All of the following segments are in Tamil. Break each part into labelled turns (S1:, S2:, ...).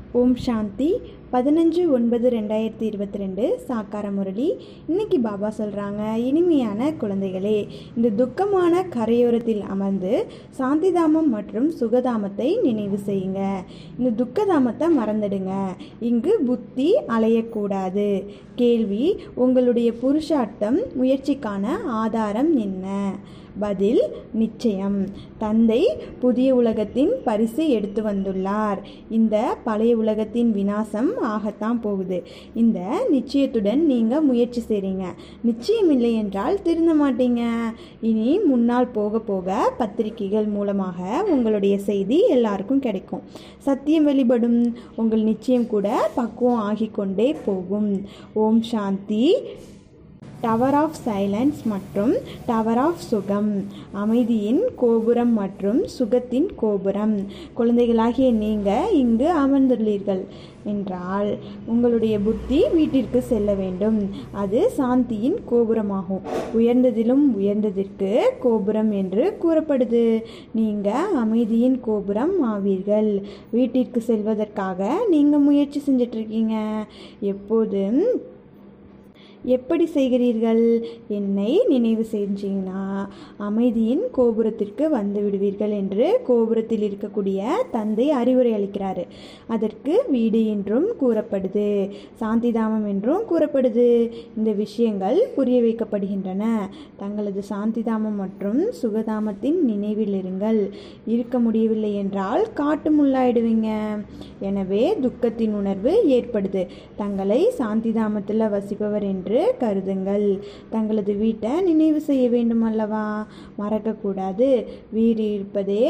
S1: ஓம் சாந்தி பதினஞ்சு ஒன்பது ரெண்டாயிரத்தி இருபத்தி ரெண்டு சாக்கார முரளி இன்னைக்கு பாபா சொல்கிறாங்க இனிமையான குழந்தைகளே இந்த துக்கமான கரையோரத்தில் அமர்ந்து சாந்திதாமம் மற்றும் சுகதாமத்தை நினைவு செய்யுங்க இந்த துக்கதாமத்தை மறந்துடுங்க இங்கு புத்தி அலையக்கூடாது கேள்வி உங்களுடைய புருஷார்த்தம் முயற்சிக்கான ஆதாரம் என்ன பதில் நிச்சயம் தந்தை புதிய உலகத்தின் பரிசு எடுத்து வந்துள்ளார் இந்த பழைய உலகத்தின் வினாசம் ஆகத்தான் போகுது இந்த நிச்சயத்துடன் நீங்கள் முயற்சி செய்கிறீங்க நிச்சயம் இல்லை என்றால் திருந்த மாட்டீங்க இனி முன்னால் போக போக பத்திரிகைகள் மூலமாக உங்களுடைய செய்தி எல்லாருக்கும் கிடைக்கும் சத்தியம் வெளிப்படும் உங்கள் நிச்சயம் கூட பக்குவம் ஆகிக்கொண்டே போகும் Om Shanti tower of silence மற்றும் டவர் ஆஃப் சுகம் அமைதியின் கோபுரம் மற்றும் சுகத்தின் கோபுரம் குழந்தைகளாகிய நீங்கள் இங்கு அமர்ந்துள்ளீர்கள் என்றால் உங்களுடைய புத்தி வீட்டிற்கு செல்ல வேண்டும் அது சாந்தியின் கோபுரமாகும் உயர்ந்ததிலும் உயர்ந்ததிற்கு கோபுரம் என்று கூறப்படுது நீங்கள் அமைதியின் கோபுரம் ஆவீர்கள் வீட்டிற்கு செல்வதற்காக நீங்கள் முயற்சி செஞ்சிட்ருக்கீங்க எப்போதும் எப்படி செய்கிறீர்கள் என்னை நினைவு செஞ்சீங்கன்னா அமைதியின் கோபுரத்திற்கு வந்து விடுவீர்கள் என்று கோபுரத்தில் இருக்கக்கூடிய தந்தை அறிவுரை அளிக்கிறாரு அதற்கு வீடு என்றும் கூறப்படுது சாந்திதாமம் என்றும் கூறப்படுது இந்த விஷயங்கள் புரிய வைக்கப்படுகின்றன தங்களது சாந்திதாமம் மற்றும் சுகதாமத்தின் நினைவில் இருங்கள் இருக்க முடியவில்லை என்றால் காட்டு முள்ளாயிடுவீங்க எனவே துக்கத்தின் உணர்வு ஏற்படுது தங்களை சாந்திதாமத்தில் வசிப்பவர் என்று என்று கருதுங்கள் தங்களது வீட்டை நினைவு செய்ய வேண்டும் அல்லவா மறக்கக்கூடாது வீடு இருப்பதே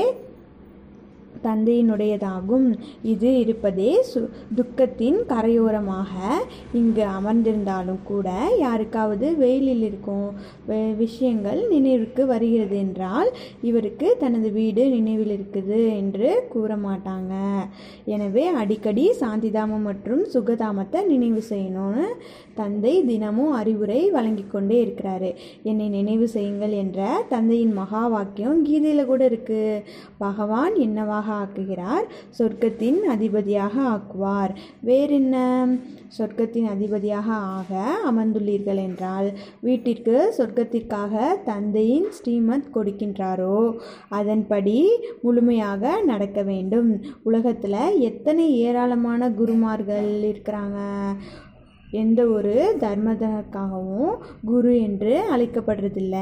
S1: தந்தையினுடையதாகும் இது இருப்பதே சு துக்கத்தின் கரையோரமாக இங்கு அமர்ந்திருந்தாலும் கூட யாருக்காவது வெயிலில் இருக்கும் விஷயங்கள் நினைவுக்கு வருகிறது என்றால் இவருக்கு தனது வீடு நினைவில் இருக்குது என்று கூற மாட்டாங்க எனவே அடிக்கடி சாந்திதாமம் மற்றும் சுகதாமத்தை நினைவு செய்யணும்னு தந்தை தினமும் அறிவுரை வழங்கி கொண்டே இருக்கிறாரு என்னை நினைவு செய்யுங்கள் என்ற தந்தையின் மகா வாக்கியம் கீதையில் கூட இருக்கு பகவான் என்னவாக ஆக்குகிறார் சொர்க்கத்தின் அதிபதியாக ஆக்குவார் வேறென்ன சொர்க்கத்தின் அதிபதியாக ஆக அமர்ந்துள்ளீர்கள் என்றால் வீட்டிற்கு சொர்க்கத்திற்காக தந்தையின் ஸ்ரீமத் கொடுக்கின்றாரோ அதன்படி முழுமையாக நடக்க வேண்டும் உலகத்தில் எத்தனை ஏராளமான குருமார்கள் இருக்கிறாங்க எந்த ஒரு தர்மதற்காகவும் குரு என்று அழைக்கப்படுறதில்ல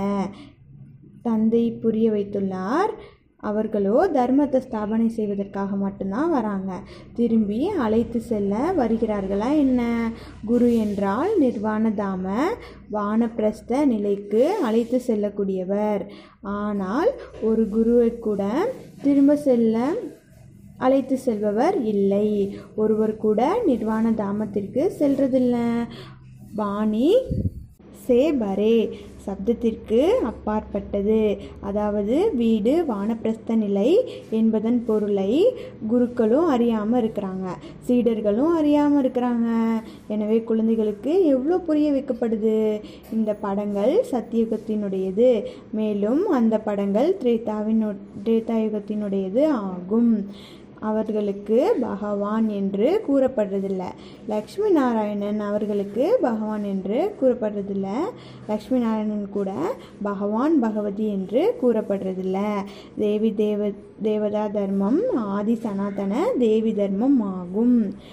S1: தந்தை புரிய வைத்துள்ளார் அவர்களோ தர்மத்தை ஸ்தாபனை செய்வதற்காக மட்டும்தான் வராங்க திரும்பி அழைத்து செல்ல வருகிறார்களா என்ன குரு என்றால் நிர்வாண தாம வானப்பிரஸ்த நிலைக்கு அழைத்து செல்லக்கூடியவர் ஆனால் ஒரு குருவை கூட திரும்ப செல்ல அழைத்து செல்பவர் இல்லை ஒருவர் கூட நிர்வாண தாமத்திற்கு செல்றதில்லை வாணி சே பரே சப்தத்திற்கு அப்பாற்பட்டது அதாவது வீடு வானப்பிரஸ்த நிலை என்பதன் பொருளை குருக்களும் அறியாமல் இருக்கிறாங்க சீடர்களும் அறியாமல் இருக்கிறாங்க எனவே குழந்தைகளுக்கு எவ்வளோ புரிய வைக்கப்படுது இந்த படங்கள் சத்தியுகத்தினுடையது மேலும் அந்த படங்கள் திரேதாவின் திரேதாயுகத்தினுடையது ஆகும் அவர்களுக்கு பகவான் என்று கூறப்படுறதில்ல லக்ஷ்மி நாராயணன் அவர்களுக்கு பகவான் என்று கூறப்படுறதில்ல லக்ஷ்மி நாராயணன் கூட பகவான் பகவதி என்று கூறப்படுறதில்ல தேவி தேவ தேவதா தர்மம் ஆதி சனாதன தேவி தர்மம் ஆகும்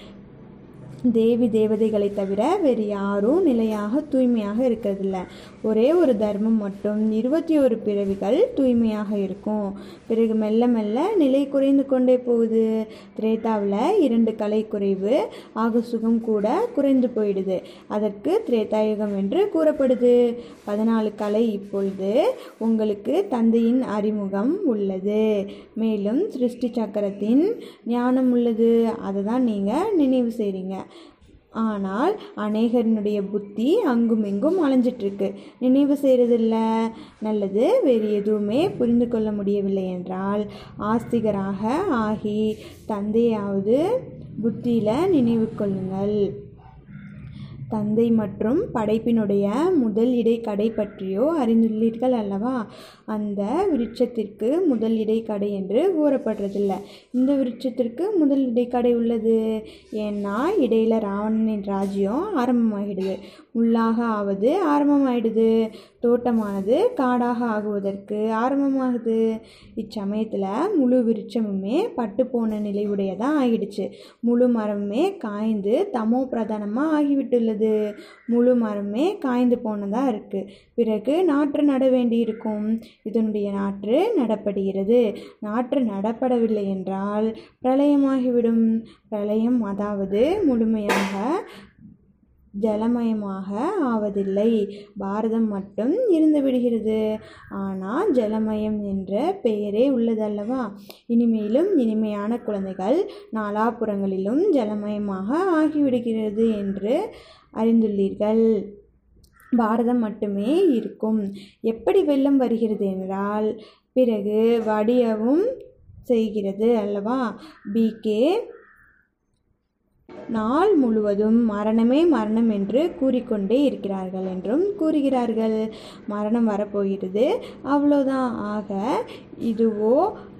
S1: தேவி தேவதைகளை தவிர வேறு யாரும் நிலையாக தூய்மையாக இருக்கிறதில்ல ஒரே ஒரு தர்மம் மட்டும் இருபத்தி ஒரு பிறவிகள் தூய்மையாக இருக்கும் பிறகு மெல்ல மெல்ல நிலை குறைந்து கொண்டே போகுது திரேதாவில் இரண்டு கலை குறைவு ஆக சுகம் கூட குறைந்து போயிடுது அதற்கு திரேதாயுகம் என்று கூறப்படுது பதினாலு கலை இப்பொழுது உங்களுக்கு தந்தையின் அறிமுகம் உள்ளது மேலும் சிருஷ்டி சக்கரத்தின் ஞானம் உள்ளது அதை தான் நீங்கள் நினைவு செய்கிறீங்க ஆனால் அநேகரினுடைய புத்தி அங்கும் இங்கும் அலைஞ்சிட்ருக்கு நினைவு செய்கிறதில்ல நல்லது வேறு எதுவுமே புரிந்து கொள்ள முடியவில்லை என்றால் ஆஸ்திகராக ஆகி தந்தையாவது புத்தியில் நினைவு கொள்ளுங்கள் தந்தை மற்றும் படைப்பினுடைய முதல் இடைக்கடை பற்றியோ அறிந்துள்ளீர்கள் அல்லவா அந்த விருட்சத்திற்கு முதல் இடைக்கடை என்று கூறப்படுறதில்ல இந்த விருட்சத்திற்கு முதல் இடைக்கடை உள்ளது ஏன்னா இடையில ராவணனின் ராஜ்யம் ஆரம்பமாகிடுது முள்ளாக ஆவது ஆரம்பமாயிடுது தோட்டமானது காடாக ஆகுவதற்கு ஆரம்பமாகுது இச்சமயத்தில் முழு விருட்சமுமே பட்டு போன நிலை உடையதாக ஆகிடுச்சு முழு மரமுமே காய்ந்து தமோ பிரதானமாக ஆகிவிட்டுள்ளது முழு மரமே காய்ந்து போனதாக இருக்குது பிறகு நாற்று நட வேண்டியிருக்கும் இதனுடைய நாற்று நடப்படுகிறது நாற்று நடப்படவில்லை என்றால் பிரளயமாகிவிடும் பிரளயம் அதாவது முழுமையாக ஜலமயமாக ஆவதில்லை பாரதம் மட்டும் இருந்து விடுகிறது ஆனால் ஜலமயம் என்ற பெயரே உள்ளதல்லவா இனிமேலும் இனிமையான குழந்தைகள் நாலாபுறங்களிலும் ஜலமயமாக ஆகிவிடுகிறது என்று அறிந்துள்ளீர்கள் பாரதம் மட்டுமே இருக்கும் எப்படி வெள்ளம் வருகிறது என்றால் பிறகு வடியவும் செய்கிறது அல்லவா பிகே நாள் முழுவதும் மரணமே மரணம் என்று கூறிக்கொண்டே இருக்கிறார்கள் என்றும் கூறுகிறார்கள் மரணம் வரப்போகிறது அவ்வளோதான் ஆக இதுவோ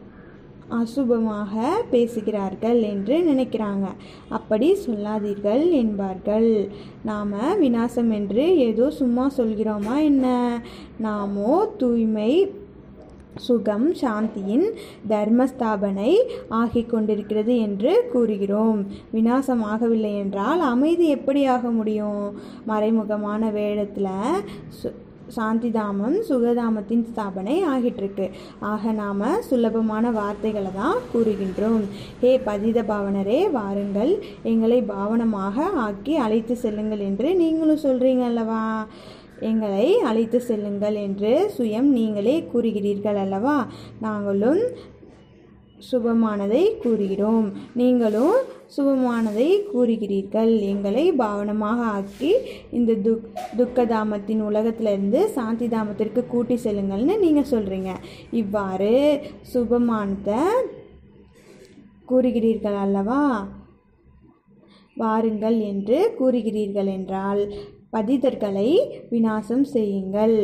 S1: அசுபமாக பேசுகிறார்கள் என்று நினைக்கிறாங்க அப்படி சொல்லாதீர்கள் என்பார்கள் நாம் விநாசம் என்று ஏதோ சும்மா சொல்கிறோமா என்ன நாமோ தூய்மை சுகம் சாந்தியின் தர்மஸ்தாபனை ஆகிக் கொண்டிருக்கிறது என்று கூறுகிறோம் விநாசம் ஆகவில்லை என்றால் அமைதி எப்படி ஆக முடியும் மறைமுகமான வேடத்தில் சு சாந்திதாமம் சுகதாமத்தின் ஸ்தாபனை ஆகிட்டிருக்கு ஆக நாம் சுலபமான வார்த்தைகளை தான் கூறுகின்றோம் ஹே பதித பாவனரே வாருங்கள் எங்களை பாவனமாக ஆக்கி அழைத்து செல்லுங்கள் என்று நீங்களும் சொல்கிறீங்க அல்லவா எங்களை அழைத்து செல்லுங்கள் என்று சுயம் நீங்களே கூறுகிறீர்கள் அல்லவா நாங்களும் சுபமானதை கூறுகிறோம் நீங்களும் சுபமானதை கூறுகிறீர்கள் எங்களை பாவனமாக ஆக்கி இந்த துக் துக்கதாமத்தின் உலகத்திலிருந்து சாந்தி தாமத்திற்கு கூட்டி செல்லுங்கள்னு நீங்கள் சொல்கிறீங்க இவ்வாறு சுபமானத்தை கூறுகிறீர்கள் அல்லவா வாருங்கள் என்று கூறுகிறீர்கள் என்றால் பதிதர்களை விநாசம் செய்யுங்கள்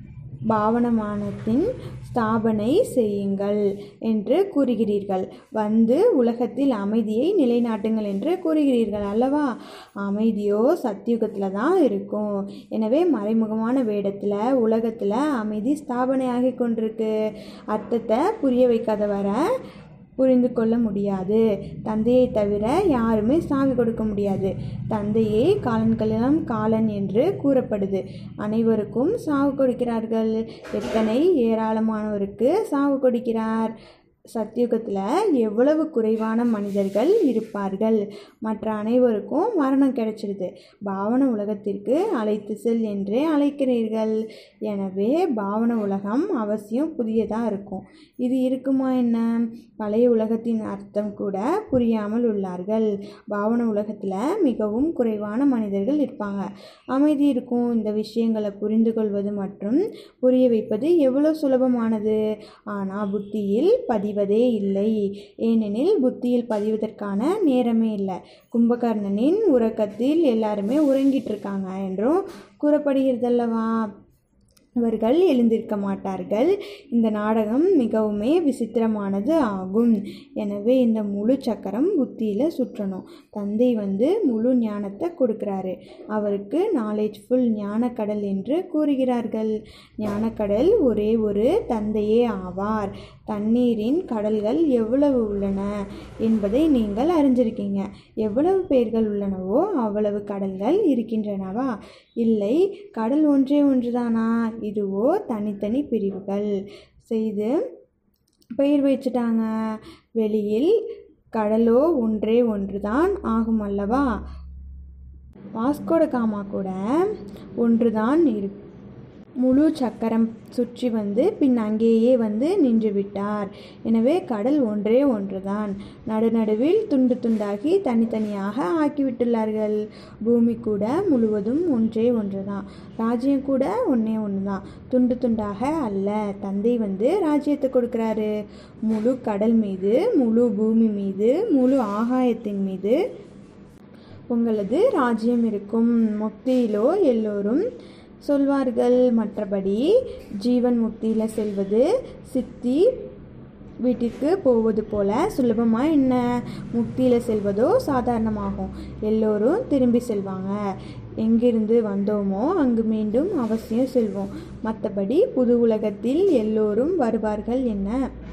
S1: பாவனமானத்தின் ஸ்தாபனை செய்யுங்கள் என்று கூறுகிறீர்கள் வந்து உலகத்தில் அமைதியை நிலைநாட்டுங்கள் என்று கூறுகிறீர்கள் அல்லவா அமைதியோ சத்தியுகத்தில் தான் இருக்கும் எனவே மறைமுகமான வேடத்தில் உலகத்தில் அமைதி ஸ்தாபனை ஆகி கொண்டிருக்கு அர்த்தத்தை புரிய வைக்காத வர புரிந்து கொள்ள முடியாது தந்தையை தவிர யாருமே சாவி கொடுக்க முடியாது தந்தையே காலன்களெல்லாம் காலன் என்று கூறப்படுது அனைவருக்கும் சாவு கொடுக்கிறார்கள் எத்தனை ஏராளமானவருக்கு சாவு கொடுக்கிறார் சத்தியுகத்தில் எவ்வளவு குறைவான மனிதர்கள் இருப்பார்கள் மற்ற அனைவருக்கும் மரணம் கிடைச்சிடுது பாவன உலகத்திற்கு அழைத்து செல் என்றே அழைக்கிறீர்கள் எனவே பாவன உலகம் அவசியம் புதியதாக இருக்கும் இது இருக்குமா என்ன பழைய உலகத்தின் அர்த்தம் கூட புரியாமல் உள்ளார்கள் பாவன உலகத்தில் மிகவும் குறைவான மனிதர்கள் இருப்பாங்க அமைதி இருக்கும் இந்த விஷயங்களை புரிந்து கொள்வது மற்றும் புரிய வைப்பது எவ்வளோ சுலபமானது ஆனால் புத்தியில் பதிவதே இல்லை ஏனெனில் புத்தியில் பதிவதற்கான நேரமே இல்லை கும்பகர்ணனின் உறக்கத்தில் எல்லாருமே உறங்கிட்டு இருக்காங்க என்றும் கூறப்படுகிறதல்லவா இவர்கள் எழுந்திருக்க மாட்டார்கள் இந்த நாடகம் மிகவுமே விசித்திரமானது ஆகும் எனவே இந்த முழு சக்கரம் புத்தியில் சுற்றணும் தந்தை வந்து முழு ஞானத்தை கொடுக்குறாரு அவருக்கு நாலேஜ்ஃபுல் ஞானக்கடல் என்று கூறுகிறார்கள் ஞானக்கடல் ஒரே ஒரு தந்தையே ஆவார் தண்ணீரின் கடல்கள் எவ்வளவு உள்ளன என்பதை நீங்கள் அறிஞ்சிருக்கீங்க எவ்வளவு பேர்கள் உள்ளனவோ அவ்வளவு கடல்கள் இருக்கின்றனவா இல்லை கடல் ஒன்றே ஒன்றுதானா இதுவோ தனித்தனி பிரிவுகள் செய்து பெயர் வச்சுட்டாங்க வெளியில் கடலோ ஒன்றே ஒன்றுதான் ஆகும் அல்லவா வாஸ்கோட காமா கூட ஒன்றுதான் இருக்கு முழு சக்கரம் சுற்றி வந்து பின் அங்கேயே வந்து நின்று விட்டார் எனவே கடல் ஒன்றே ஒன்றுதான் நடுநடுவில் துண்டு துண்டாகி தனித்தனியாக ஆக்கிவிட்டுள்ளார்கள் பூமி கூட முழுவதும் ஒன்றே ஒன்றுதான் ராஜ்யம் கூட ஒன்றே ஒன்று தான் துண்டு துண்டாக அல்ல தந்தை வந்து ராஜ்யத்தை கொடுக்குறாரு முழு கடல் மீது முழு பூமி மீது முழு ஆகாயத்தின் மீது உங்களது ராஜ்யம் இருக்கும் முக்தியிலோ எல்லோரும் சொல்வார்கள் மற்றபடி ஜீவன் முக்தியில் செல்வது சித்தி வீட்டிற்கு போவது போல சுலபமாக என்ன முக்தியில் செல்வதோ சாதாரணமாகும் எல்லோரும் திரும்பி செல்வாங்க எங்கிருந்து வந்தோமோ அங்கு மீண்டும் அவசியம் செல்வோம் மற்றபடி புது உலகத்தில் எல்லோரும் வருவார்கள் என்ன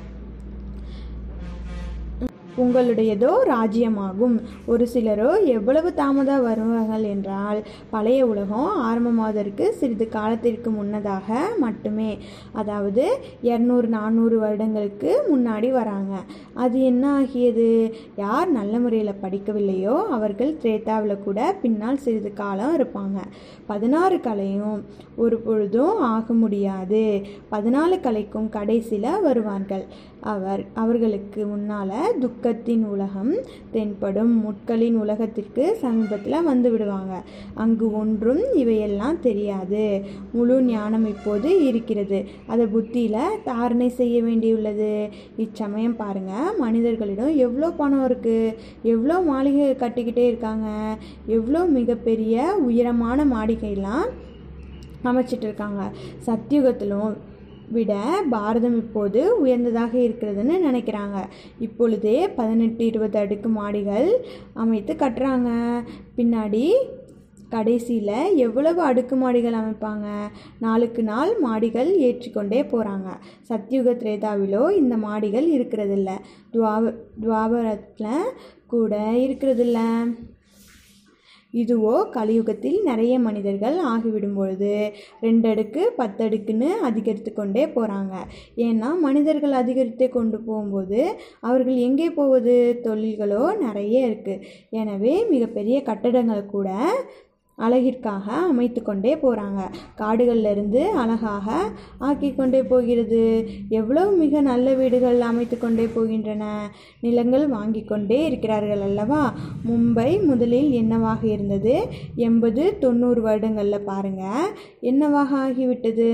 S1: உங்களுடையதோ ராஜ்யமாகும் ஒரு சிலரோ எவ்வளவு தாமதம் வருவார்கள் என்றால் பழைய உலகம் ஆரம்பமாவதற்கு சிறிது காலத்திற்கு முன்னதாக மட்டுமே அதாவது இரநூறு நானூறு வருடங்களுக்கு முன்னாடி வராங்க அது என்ன ஆகியது யார் நல்ல முறையில் படிக்கவில்லையோ அவர்கள் திரேத்தாவில் கூட பின்னால் சிறிது காலம் இருப்பாங்க பதினாறு கலையும் ஒரு பொழுதும் ஆக முடியாது பதினாலு கலைக்கும் கடைசியில் வருவார்கள் அவர் அவர்களுக்கு முன்னால் துக்கத்தின் உலகம் தென்படும் முட்களின் உலகத்திற்கு சமீபத்தில் வந்து விடுவாங்க அங்கு ஒன்றும் இவையெல்லாம் தெரியாது முழு ஞானம் இப்போது இருக்கிறது அதை புத்தியில் தாரணை செய்ய வேண்டியுள்ளது இச்சமயம் பாருங்க மனிதர்களிடம் எவ்வளோ பணம் இருக்குது எவ்வளோ மாளிகை கட்டிக்கிட்டே இருக்காங்க எவ்வளோ மிகப்பெரிய உயரமான மாளிகைலாம் அமைச்சிட்டு இருக்காங்க சத்தியுகத்திலும் விட பாரதம் இப்போது உயர்ந்ததாக இருக்கிறதுன்னு நினைக்கிறாங்க இப்பொழுதே பதினெட்டு இருபது அடுக்கு மாடிகள் அமைத்து கட்டுறாங்க பின்னாடி கடைசியில் எவ்வளவு அடுக்குமாடிகள் அமைப்பாங்க நாளுக்கு நாள் மாடிகள் ஏற்றிக்கொண்டே போகிறாங்க சத்யுக திரேதாவிலோ இந்த மாடிகள் இருக்கிறதில்ல துவாப துவாபரத்தில் கூட இருக்கிறதில்ல இதுவோ கலியுகத்தில் நிறைய மனிதர்கள் ஆகிவிடும் பொழுது ரெண்டு அடுக்கு பத்து அடுக்குன்னு அதிகரித்து கொண்டே போகிறாங்க ஏன்னா மனிதர்கள் அதிகரித்து கொண்டு போகும்போது அவர்கள் எங்கே போவது தொழில்களோ நிறைய இருக்குது எனவே மிகப்பெரிய கட்டடங்கள் கூட அழகிற்காக அமைத்து கொண்டே போகிறாங்க காடுகள்ல இருந்து அழகாக ஆக்கி கொண்டே போகிறது எவ்வளவு மிக நல்ல வீடுகள் அமைத்து கொண்டே போகின்றன நிலங்கள் வாங்கி கொண்டே இருக்கிறார்கள் அல்லவா மும்பை முதலில் என்னவாக இருந்தது எண்பது தொண்ணூறு வருடங்களில் பாருங்க என்னவாக ஆகிவிட்டது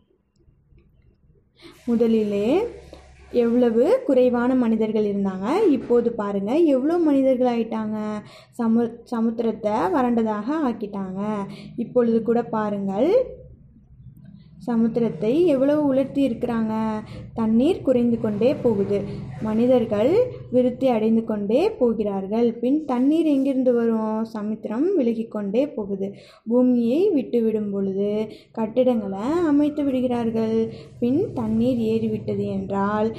S1: முதலிலே எவ்வளவு குறைவான மனிதர்கள் இருந்தாங்க இப்போது பாருங்க எவ்வளோ மனிதர்கள் ஆயிட்டாங்க சமு சமுத்திரத்தை வறண்டதாக ஆக்கிட்டாங்க இப்பொழுது கூட பாருங்கள் சமுத்திரத்தை எவ்வளவு உலர்த்தி இருக்கிறாங்க தண்ணீர் குறைந்து கொண்டே போகுது மனிதர்கள் விருத்தி அடைந்து கொண்டே போகிறார்கள் பின் தண்ணீர் எங்கிருந்து வரும் சமுத்திரம் விலகிக் கொண்டே போகுது பூமியை விட்டு விடும் பொழுது கட்டிடங்களை அமைத்து விடுகிறார்கள் பின் தண்ணீர் ஏறிவிட்டது என்றால்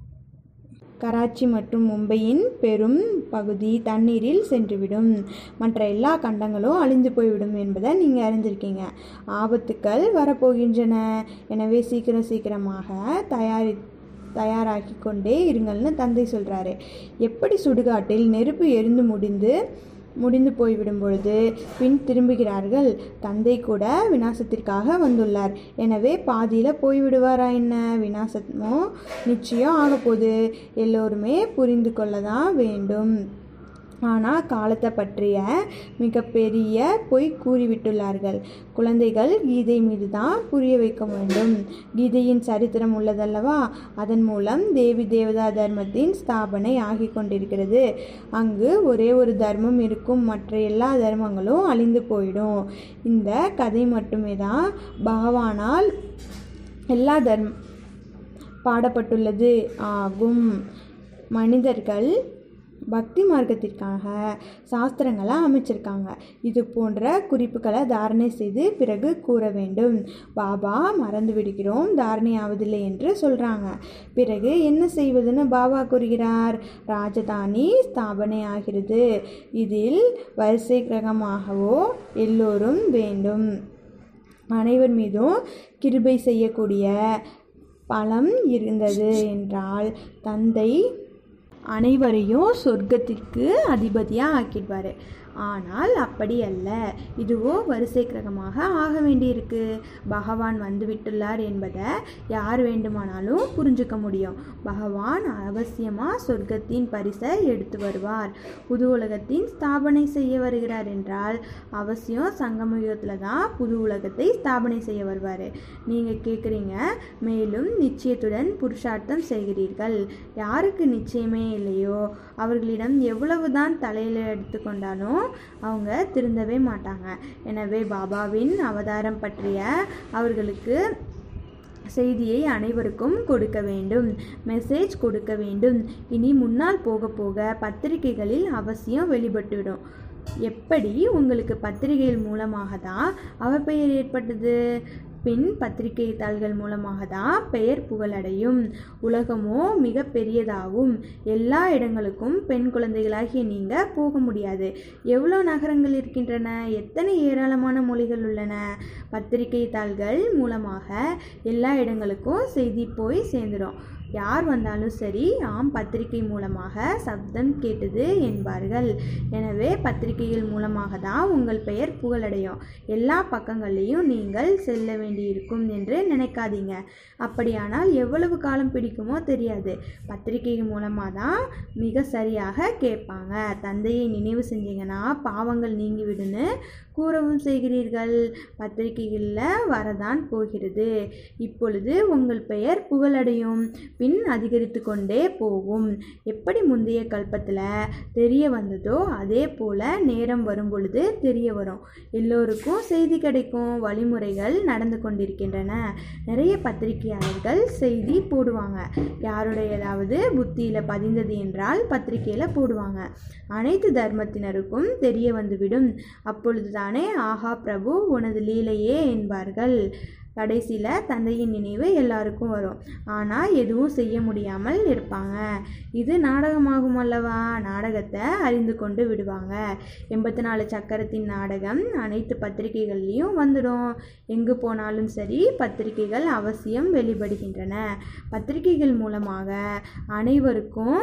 S1: கராச்சி மற்றும் மும்பையின் பெரும் பகுதி தண்ணீரில் சென்றுவிடும் மற்ற எல்லா கண்டங்களும் அழிந்து போய்விடும் என்பதை நீங்கள் அறிஞ்சிருக்கீங்க ஆபத்துக்கள் வரப்போகின்றன எனவே சீக்கிரம் சீக்கிரமாக தயாரி தயாராகி கொண்டே இருங்கள்னு தந்தை சொல்கிறாரு எப்படி சுடுகாட்டில் நெருப்பு எரிந்து முடிந்து முடிந்து போய்விடும் பொழுது பின் திரும்புகிறார்கள் தந்தை கூட விநாசத்திற்காக வந்துள்ளார் எனவே பாதியில் போய்விடுவாரா என்ன விநாசமோ நிச்சயம் ஆகப்போகுது எல்லோருமே புரிந்து கொள்ள தான் வேண்டும் ஆனால் காலத்தை பற்றிய மிகப்பெரிய பொய் கூறிவிட்டுள்ளார்கள் குழந்தைகள் கீதை மீது தான் புரிய வைக்க வேண்டும் கீதையின் சரித்திரம் உள்ளதல்லவா அதன் மூலம் தேவி தேவதா தர்மத்தின் ஸ்தாபனை ஆகி கொண்டிருக்கிறது அங்கு ஒரே ஒரு தர்மம் இருக்கும் மற்ற எல்லா தர்மங்களும் அழிந்து போயிடும் இந்த கதை மட்டுமே தான் பகவானால் எல்லா தர்ம பாடப்பட்டுள்ளது ஆகும் மனிதர்கள் பக்தி மார்க்கத்திற்காக சாஸ்திரங்களை அமைச்சிருக்காங்க இது போன்ற குறிப்புகளை தாரணை செய்து பிறகு கூற வேண்டும் பாபா மறந்து விடுகிறோம் தாரணை ஆவதில்லை என்று சொல்கிறாங்க பிறகு என்ன செய்வதுன்னு பாபா கூறுகிறார் ராஜதானி ஸ்தாபனை ஆகிறது இதில் வரிசை கிரகமாகவோ எல்லோரும் வேண்டும் அனைவர் மீதும் கிருபை செய்யக்கூடிய பலம் இருந்தது என்றால் தந்தை அனைவரையும் சொர்க்கத்திற்கு அதிபதியாக ஆக்கிடுவார் ஆனால் அப்படி அல்ல இதுவோ வரிசை கிரகமாக ஆக வேண்டியிருக்கு பகவான் வந்துவிட்டுள்ளார் என்பதை யார் வேண்டுமானாலும் புரிஞ்சுக்க முடியும் பகவான் அவசியமாக சொர்க்கத்தின் பரிசை எடுத்து வருவார் புது உலகத்தின் ஸ்தாபனை செய்ய வருகிறார் என்றால் அவசியம் சங்கமயுகத்தில் தான் புது உலகத்தை ஸ்தாபனை செய்ய வருவார் நீங்கள் கேட்குறீங்க மேலும் நிச்சயத்துடன் புருஷார்த்தம் செய்கிறீர்கள் யாருக்கு நிச்சயமே இல்லையோ அவர்களிடம் எவ்வளவுதான் தலையில் எடுத்துக்கொண்டாலும் அவங்க திருந்தவே மாட்டாங்க எனவே பாபாவின் அவதாரம் பற்றிய அவர்களுக்கு செய்தியை அனைவருக்கும் கொடுக்க வேண்டும் மெசேஜ் கொடுக்க வேண்டும் இனி முன்னால் போக போக பத்திரிகைகளில் அவசியம் வெளிப்பட்டுவிடும் எப்படி உங்களுக்கு பத்திரிகைகள் மூலமாக தான் அவப்பெயர் ஏற்பட்டது பின் பத்திரிகை தாள்கள் மூலமாக தான் பெயர் புகழடையும் உலகமோ மிக பெரியதாகும் எல்லா இடங்களுக்கும் பெண் குழந்தைகளாகிய நீங்கள் போக முடியாது எவ்வளோ நகரங்கள் இருக்கின்றன எத்தனை ஏராளமான மொழிகள் உள்ளன பத்திரிகை தாள்கள் மூலமாக எல்லா இடங்களுக்கும் செய்தி போய் சேர்ந்துடும் யார் வந்தாலும் சரி ஆம் பத்திரிகை மூலமாக சப்தம் கேட்டது என்பார்கள் எனவே பத்திரிகைகள் மூலமாக தான் உங்கள் பெயர் புகழடையும் எல்லா பக்கங்களையும் நீங்கள் செல்ல வேண்டியிருக்கும் என்று நினைக்காதீங்க அப்படியானால் எவ்வளவு காலம் பிடிக்குமோ தெரியாது பத்திரிகைகள் மூலமாக தான் மிக சரியாக கேட்பாங்க தந்தையை நினைவு செஞ்சீங்கன்னா பாவங்கள் நீங்கிவிடுன்னு கூறவும் செய்கிறீர்கள் பத்திரிகைகளில் வரதான் போகிறது இப்பொழுது உங்கள் பெயர் புகழடையும் பின் அதிகரித்து கொண்டே போகும் எப்படி முந்தைய கல்பத்தில் தெரிய வந்ததோ அதே போல் நேரம் வரும் பொழுது தெரிய வரும் எல்லோருக்கும் செய்தி கிடைக்கும் வழிமுறைகள் நடந்து கொண்டிருக்கின்றன நிறைய பத்திரிகையாளர்கள் செய்தி போடுவாங்க யாருடையதாவது புத்தியில் பதிந்தது என்றால் பத்திரிகையில் போடுவாங்க அனைத்து தர்மத்தினருக்கும் தெரிய வந்துவிடும் அப்பொழுது தானே ஆஹா பிரபு உனது லீலையே என்பார்கள் கடைசியில் தந்தையின் நினைவு எல்லாருக்கும் வரும் ஆனால் எதுவும் செய்ய முடியாமல் இருப்பாங்க இது நாடகமாகும் அல்லவா நாடகத்தை அறிந்து கொண்டு விடுவாங்க எண்பத்தி நாலு சக்கரத்தின் நாடகம் அனைத்து பத்திரிகைகள்லேயும் வந்துடும் எங்கு போனாலும் சரி பத்திரிகைகள் அவசியம் வெளிப்படுகின்றன பத்திரிகைகள் மூலமாக அனைவருக்கும்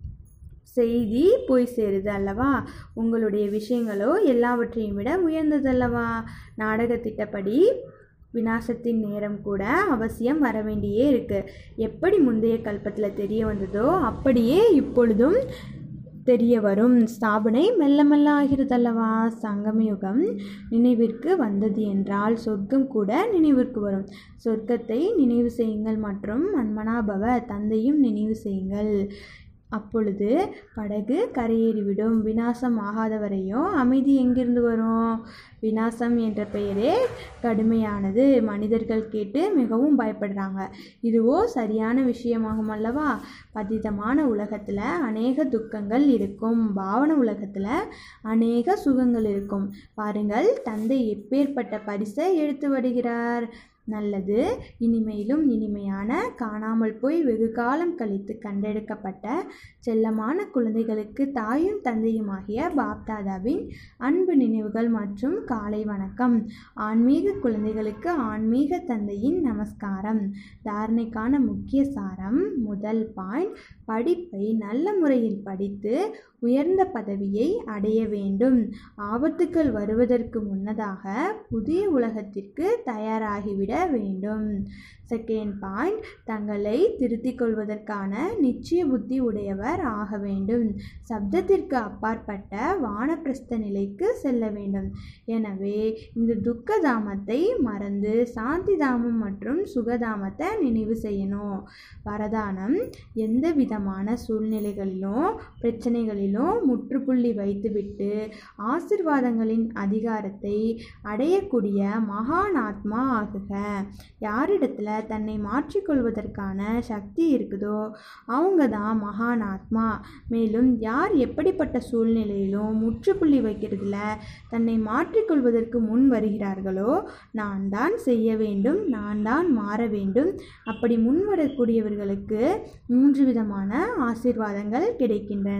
S1: செய்தி போய் சேருது அல்லவா உங்களுடைய விஷயங்களோ எல்லாவற்றையும் விட உயர்ந்ததல்லவா நாடக திட்டப்படி விநாசத்தின் நேரம் கூட அவசியம் வர வேண்டியே இருக்கு எப்படி முந்தைய கல்பத்தில் தெரிய வந்ததோ அப்படியே இப்பொழுதும் தெரிய வரும் ஸ்தாபனை மெல்ல மெல்ல ஆகிறதல்லவா சங்கமயுகம் நினைவிற்கு வந்தது என்றால் சொர்க்கம் கூட நினைவிற்கு வரும் சொர்க்கத்தை நினைவு செய்யுங்கள் மற்றும் மன்மனாபவ தந்தையும் நினைவு செய்யுங்கள் அப்பொழுது படகு கரையேறிவிடும் விநாசம் ஆகாத வரையும் அமைதி எங்கிருந்து வரும் விநாசம் என்ற பெயரே கடுமையானது மனிதர்கள் கேட்டு மிகவும் பயப்படுறாங்க இதுவோ சரியான விஷயமாகும் அல்லவா பதிதமான உலகத்தில் அநேக துக்கங்கள் இருக்கும் பாவன உலகத்தில் அநேக சுகங்கள் இருக்கும் பாருங்கள் தந்தை எப்பேற்பட்ட பரிசை எடுத்து வருகிறார் நல்லது இனிமையிலும் இனிமையான காணாமல் போய் வெகு காலம் கழித்து கண்டெடுக்கப்பட்ட செல்லமான குழந்தைகளுக்கு தாயும் தந்தையுமாகிய பாப்தாதாவின் அன்பு நினைவுகள் மற்றும் காலை வணக்கம் ஆன்மீக குழந்தைகளுக்கு ஆன்மீக தந்தையின் நமஸ்காரம் தாரணைக்கான முக்கிய சாரம் முதல் பாயிண்ட் படிப்பை நல்ல முறையில் படித்து உயர்ந்த பதவியை அடைய வேண்டும் ஆபத்துக்கள் வருவதற்கு முன்னதாக புதிய உலகத்திற்கு தயாராகிவிட வேண்டும் செகண்ட் பாயிண்ட் தங்களை திருத்திக் கொள்வதற்கான நிச்சய புத்தி உடையவர் ஆக வேண்டும் சப்தத்திற்கு அப்பாற்பட்ட வானப்பிரஸ்த நிலைக்கு செல்ல வேண்டும் எனவே இந்த துக்க தாமத்தை மறந்து சாந்தி தாமம் மற்றும் சுகதாமத்தை நினைவு செய்யணும் வரதானம் எந்த விதமான சூழ்நிலைகளிலும் பிரச்சனைகளிலும் முற்றுப்புள்ளி வைத்துவிட்டு ஆசிர்வாதங்களின் அதிகாரத்தை அடையக்கூடிய மகான் ஆத்மா ஆகுக யாரிடத்துல தன்னை மாற்றிக்கொள்வதற்கான சக்தி இருக்குதோ அவங்க தான் மகான் ஆத்மா மேலும் யார் எப்படிப்பட்ட சூழ்நிலையிலும் முற்றுப்புள்ளி வைக்கிறதுல தன்னை மாற்றிக்கொள்வதற்கு முன் வருகிறார்களோ நான் தான் செய்ய வேண்டும் நான் தான் மாற வேண்டும் அப்படி முன் வரக்கூடியவர்களுக்கு மூன்று விதமான ஆசீர்வாதங்கள் கிடைக்கின்றன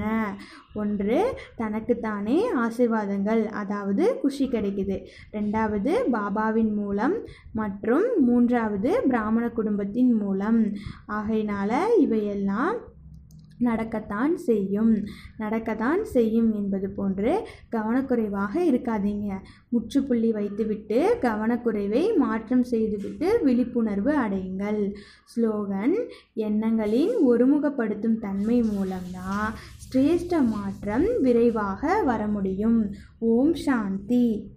S1: ஒன்று தனக்குத்தானே ஆசீர்வாதங்கள் அதாவது குஷி கிடைக்குது ரெண்டாவது பாபாவின் மூலம் மற்றும் மூன்றாவது பிராமண குடும்பத்தின் மூலம் ஆகையினால இவையெல்லாம் நடக்கத்தான் செய்யும் நடக்கத்தான் செய்யும் என்பது போன்று கவனக்குறைவாக இருக்காதீங்க முற்றுப்புள்ளி வைத்துவிட்டு கவனக்குறைவை மாற்றம் செய்துவிட்டு விழிப்புணர்வு அடையுங்கள் ஸ்லோகன் எண்ணங்களின் ஒருமுகப்படுத்தும் தன்மை மூலம்தான் சிரேஷ்ட மாற்றம் விரைவாக வர முடியும் ஓம் சாந்தி